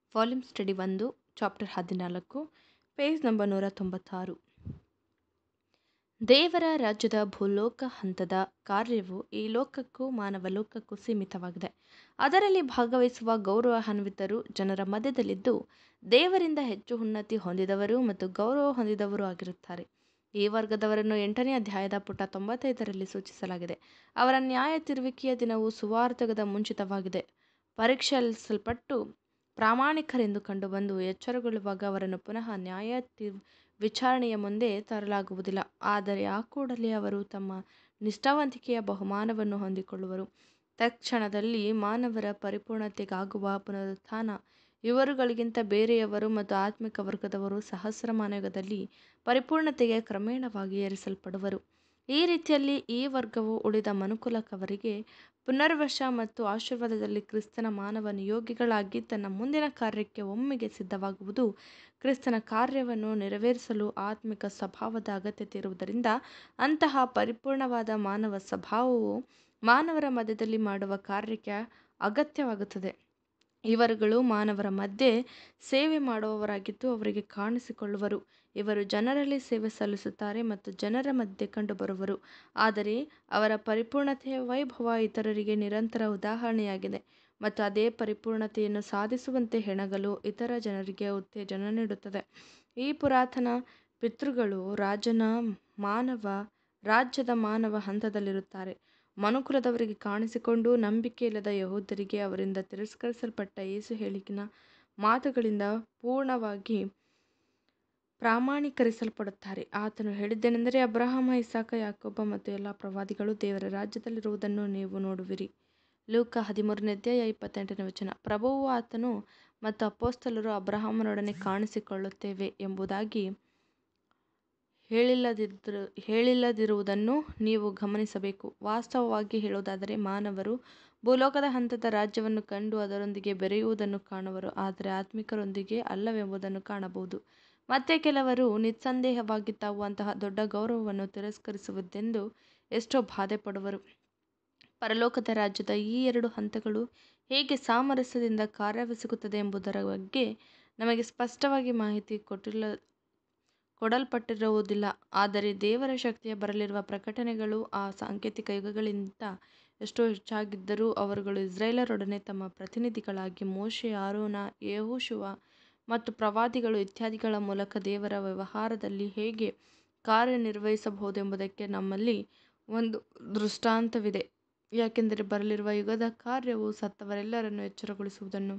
volume study ಒಂದು chapter ಹದಿನಾಲ್ಕು page number ನೂರ ತೊಂಬತ್ತಾರು ದೇವರ ರಾಜ್ಯದ ಭೂಲೋಕ ಹಂತದ ಕಾರ್ಯವು ಈ ಲೋಕಕ್ಕೂ ಮಾನವ ಲೋಕಕ್ಕೂ ಸೀಮಿತವಾಗಿದೆ ಅದರಲ್ಲಿ ಭಾಗವಹಿಸುವ ಗೌರವಾನ್ವಿತರು ಜನರ ಮಧ್ಯದಲ್ಲಿದ್ದು ದೇವರಿಂದ ಹೆಚ್ಚು ಉನ್ನತಿ ಹೊಂದಿದವರು ಮತ್ತು ಗೌರವ ಹೊಂದಿದವರು ಆಗಿರುತ್ತಾರೆ ಈ ವರ್ಗದವರನ್ನು ಎಂಟನೇ ಅಧ್ಯಾಯದ ಪುಟ ತೊಂಬತ್ತೈದರಲ್ಲಿ ಸೂಚಿಸಲಾಗಿದೆ ಅವರ ನ್ಯಾಯ ತಿರುವಿಕೆಯ ದಿನವು ಸುವಾರ್ತಕದ ಮುಂಚಿತವಾಗಿದೆ ಪರೀಕ್ಷಿಸಲ್ಪಟ್ಟು ಪ್ರಾಮಾಣಿಕರೆಂದು ಕಂಡುಬಂದು ಎಚ್ಚರಗೊಳ್ಳುವಾಗ ಅವರನ್ನು ಪುನಃ ನ್ಯಾಯ ತಿ ವಿಚಾರಣೆಯ ಮುಂದೆ ತರಲಾಗುವುದಿಲ್ಲ ಆದರೆ ಆ ಕೂಡಲೇ ಅವರು ತಮ್ಮ ನಿಷ್ಠಾವಂತಿಕೆಯ ಬಹುಮಾನವನ್ನು ಹೊಂದಿಕೊಳ್ಳುವರು ತಕ್ಷಣದಲ್ಲಿ ಮಾನವರ ಪರಿಪೂರ್ಣತೆಗಾಗುವ ಪುನರುತ್ಥಾನ ಇವರುಗಳಿಗಿಂತ ಬೇರೆಯವರು ಮತ್ತು ಆತ್ಮಿಕ ವರ್ಗದವರು ಸಹಸ್ರಮಾನಯುಗದಲ್ಲಿ ಪರಿಪೂರ್ಣತೆಗೆ ಕ್ರಮೇಣವಾಗಿ ಏರಿಸಲ್ಪಡುವರು ಈ ರೀತಿಯಲ್ಲಿ ಈ ವರ್ಗವು ಉಳಿದ ಮನುಕುಲಕವರಿಗೆ ಪುನರ್ವಶ ಮತ್ತು ಆಶೀರ್ವಾದದಲ್ಲಿ ಕ್ರಿಸ್ತನ ಮಾನವ ನಿಯೋಗಿಗಳಾಗಿ ತನ್ನ ಮುಂದಿನ ಕಾರ್ಯಕ್ಕೆ ಒಮ್ಮೆಗೆ ಸಿದ್ಧವಾಗುವುದು ಕ್ರಿಸ್ತನ ಕಾರ್ಯವನ್ನು ನೆರವೇರಿಸಲು ಆತ್ಮಿಕ ಸ್ವಭಾವದ ಅಗತ್ಯತೆ ಇರುವುದರಿಂದ ಅಂತಹ ಪರಿಪೂರ್ಣವಾದ ಮಾನವ ಸ್ವಭಾವವು ಮಾನವರ ಮಧ್ಯದಲ್ಲಿ ಮಾಡುವ ಕಾರ್ಯಕ್ಕೆ ಅಗತ್ಯವಾಗುತ್ತದೆ ಇವರುಗಳು ಮಾನವರ ಮಧ್ಯೆ ಸೇವೆ ಮಾಡುವವರಾಗಿದ್ದು ಅವರಿಗೆ ಕಾಣಿಸಿಕೊಳ್ಳುವರು ಇವರು ಜನರಲ್ಲಿ ಸೇವೆ ಸಲ್ಲಿಸುತ್ತಾರೆ ಮತ್ತು ಜನರ ಮಧ್ಯೆ ಕಂಡುಬರುವರು ಆದರೆ ಅವರ ಪರಿಪೂರ್ಣತೆಯ ವೈಭವ ಇತರರಿಗೆ ನಿರಂತರ ಉದಾಹರಣೆಯಾಗಿದೆ ಮತ್ತು ಅದೇ ಪರಿಪೂರ್ಣತೆಯನ್ನು ಸಾಧಿಸುವಂತೆ ಹೆಣಗಲು ಇತರ ಜನರಿಗೆ ಉತ್ತೇಜನ ನೀಡುತ್ತದೆ ಈ ಪುರಾತನ ಪಿತೃಗಳು ರಾಜನ ಮಾನವ ರಾಜ್ಯದ ಮಾನವ ಹಂತದಲ್ಲಿರುತ್ತಾರೆ ಮನುಕುಲದವರಿಗೆ ಕಾಣಿಸಿಕೊಂಡು ನಂಬಿಕೆಯಿಲ್ಲದ ಯಹೂದರಿಗೆ ಅವರಿಂದ ತಿರಸ್ಕರಿಸಲ್ಪಟ್ಟ ಯೇಸು ಹೇಳಿಕಿನ ಮಾತುಗಳಿಂದ ಪೂರ್ಣವಾಗಿ ಪ್ರಾಮಾಣೀಕರಿಸಲ್ಪಡುತ್ತಾರೆ ಆತನು ಹೇಳಿದ್ದೇನೆಂದರೆ ಅಬ್ರಹಾಮ ಇಸಾಕ ಯಾಕೋಬ ಮತ್ತು ಎಲ್ಲ ಪ್ರವಾದಿಗಳು ದೇವರ ರಾಜ್ಯದಲ್ಲಿರುವುದನ್ನು ನೀವು ನೋಡುವಿರಿ ಲೂಕ ಹದಿಮೂರನೇ ಅಧ್ಯಾಯ ಇಪ್ಪತ್ತೆಂಟನೇ ವಚನ ಪ್ರಭುವು ಆತನು ಮತ್ತು ಅಪೋಸ್ತಲರು ಅಬ್ರಹಾಮನೊಡನೆ ಕಾಣಿಸಿಕೊಳ್ಳುತ್ತೇವೆ ಎಂಬುದಾಗಿ ಹೇಳಿಲ್ಲದಿದ್ದರು ಹೇಳಿಲ್ಲದಿರುವುದನ್ನು ನೀವು ಗಮನಿಸಬೇಕು ವಾಸ್ತವವಾಗಿ ಹೇಳುವುದಾದರೆ ಮಾನವರು ಭೂಲೋಕದ ಹಂತದ ರಾಜ್ಯವನ್ನು ಕಂಡು ಅದರೊಂದಿಗೆ ಬೆರೆಯುವುದನ್ನು ಕಾಣುವರು ಆದರೆ ಆತ್ಮಿಕರೊಂದಿಗೆ ಅಲ್ಲವೆಂಬುದನ್ನು ಕಾಣಬಹುದು ಮತ್ತೆ ಕೆಲವರು ನಿಸ್ಸಂದೇಹವಾಗಿ ತಾವು ಅಂತಹ ದೊಡ್ಡ ಗೌರವವನ್ನು ತಿರಸ್ಕರಿಸುವುದೆಂದು ಎಷ್ಟೋ ಬಾಧೆ ಪಡುವರು ಪರಲೋಕದ ರಾಜ್ಯದ ಈ ಎರಡು ಹಂತಗಳು ಹೇಗೆ ಸಾಮರಸ್ಯದಿಂದ ಕಾರ್ಯವೆಸಗುತ್ತದೆ ಎಂಬುದರ ಬಗ್ಗೆ ನಮಗೆ ಸ್ಪಷ್ಟವಾಗಿ ಮಾಹಿತಿ ಕೊಟ್ಟಿಲ್ಲ ಕೊಡಲ್ಪಟ್ಟಿರುವುದಿಲ್ಲ ಆದರೆ ದೇವರ ಶಕ್ತಿಯ ಬರಲಿರುವ ಪ್ರಕಟಣೆಗಳು ಆ ಸಾಂಕೇತಿಕ ಯುಗಗಳಿಗಿಂತ ಎಷ್ಟೋ ಹೆಚ್ಚಾಗಿದ್ದರೂ ಅವರುಗಳು ಇಸ್ರೇಲರೊಡನೆ ತಮ್ಮ ಪ್ರತಿನಿಧಿಗಳಾಗಿ ಮೋಶೆ ಆರೋನ ಯೆಹೋಶುವ ಮತ್ತು ಪ್ರವಾದಿಗಳು ಇತ್ಯಾದಿಗಳ ಮೂಲಕ ದೇವರ ವ್ಯವಹಾರದಲ್ಲಿ ಹೇಗೆ ಕಾರ್ಯನಿರ್ವಹಿಸಬಹುದೆಂಬುದಕ್ಕೆ ನಮ್ಮಲ್ಲಿ ಒಂದು ದೃಷ್ಟಾಂತವಿದೆ ಯಾಕೆಂದರೆ ಬರಲಿರುವ ಯುಗದ ಕಾರ್ಯವು ಸತ್ತವರೆಲ್ಲರನ್ನು ಎಚ್ಚರಗೊಳಿಸುವುದನ್ನು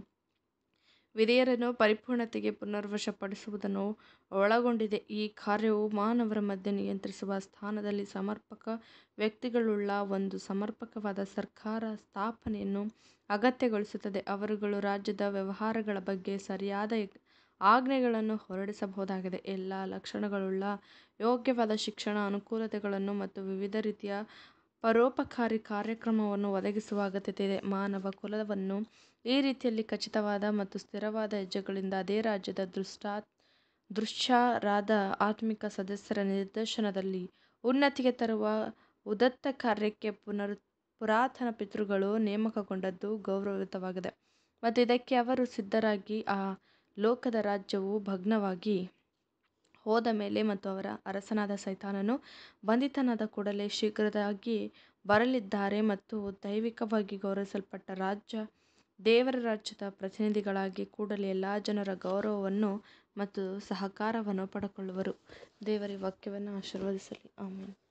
ವಿಧೇಯರನ್ನು ಪರಿಪೂರ್ಣತೆಗೆ ಪುನರ್ವಶಪಡಿಸುವುದನ್ನು ಒಳಗೊಂಡಿದೆ ಈ ಕಾರ್ಯವು ಮಾನವರ ಮಧ್ಯೆ ನಿಯಂತ್ರಿಸುವ ಸ್ಥಾನದಲ್ಲಿ ಸಮರ್ಪಕ ವ್ಯಕ್ತಿಗಳುಳ್ಳ ಒಂದು ಸಮರ್ಪಕವಾದ ಸರ್ಕಾರ ಸ್ಥಾಪನೆಯನ್ನು ಅಗತ್ಯಗೊಳಿಸುತ್ತದೆ ಅವರುಗಳು ರಾಜ್ಯದ ವ್ಯವಹಾರಗಳ ಬಗ್ಗೆ ಸರಿಯಾದ ಆಜ್ಞೆಗಳನ್ನು ಹೊರಡಿಸಬಹುದಾಗಿದೆ ಎಲ್ಲ ಲಕ್ಷಣಗಳುಳ್ಳ ಯೋಗ್ಯವಾದ ಶಿಕ್ಷಣ ಅನುಕೂಲತೆಗಳನ್ನು ಮತ್ತು ವಿವಿಧ ರೀತಿಯ ಪರೋಪಕಾರಿ ಕಾರ್ಯಕ್ರಮವನ್ನು ಒದಗಿಸುವ ಅಗತ್ಯತೆ ಇದೆ ಮಾನವ ಕುಲವನ್ನು ಈ ರೀತಿಯಲ್ಲಿ ಖಚಿತವಾದ ಮತ್ತು ಸ್ಥಿರವಾದ ಹೆಜ್ಜೆಗಳಿಂದ ಅದೇ ರಾಜ್ಯದ ದೃಷ್ಟಾ ದೃಶ್ಯರಾದ ಆತ್ಮಿಕ ಸದಸ್ಯರ ನಿರ್ದೇಶನದಲ್ಲಿ ಉನ್ನತಿಗೆ ತರುವ ಉದತ್ತ ಕಾರ್ಯಕ್ಕೆ ಪುನರ್ ಪುರಾತನ ಪಿತೃಗಳು ನೇಮಕಗೊಂಡದ್ದು ಗೌರವಯುತವಾಗಿದೆ ಮತ್ತು ಇದಕ್ಕೆ ಅವರು ಸಿದ್ಧರಾಗಿ ಆ ಲೋಕದ ರಾಜ್ಯವು ಭಗ್ನವಾಗಿ ಹೋದ ಮೇಲೆ ಮತ್ತು ಅವರ ಅರಸನಾದ ಸೈತಾನನು ಬಂಧಿತನಾದ ಕೂಡಲೇ ಶೀಘ್ರದಾಗಿ ಬರಲಿದ್ದಾರೆ ಮತ್ತು ದೈವಿಕವಾಗಿ ಗೌರವಿಸಲ್ಪಟ್ಟ ರಾಜ್ಯ ದೇವರ ರಾಜ್ಯದ ಪ್ರತಿನಿಧಿಗಳಾಗಿ ಕೂಡಲೇ ಎಲ್ಲ ಜನರ ಗೌರವವನ್ನು ಮತ್ತು ಸಹಕಾರವನ್ನು ಪಡೆದುಕೊಳ್ಳುವರು ದೇವರ ವಾಕ್ಯವನ್ನು ಆಶೀರ್ವದಿಸಲಿ ಆಮೇಲೆ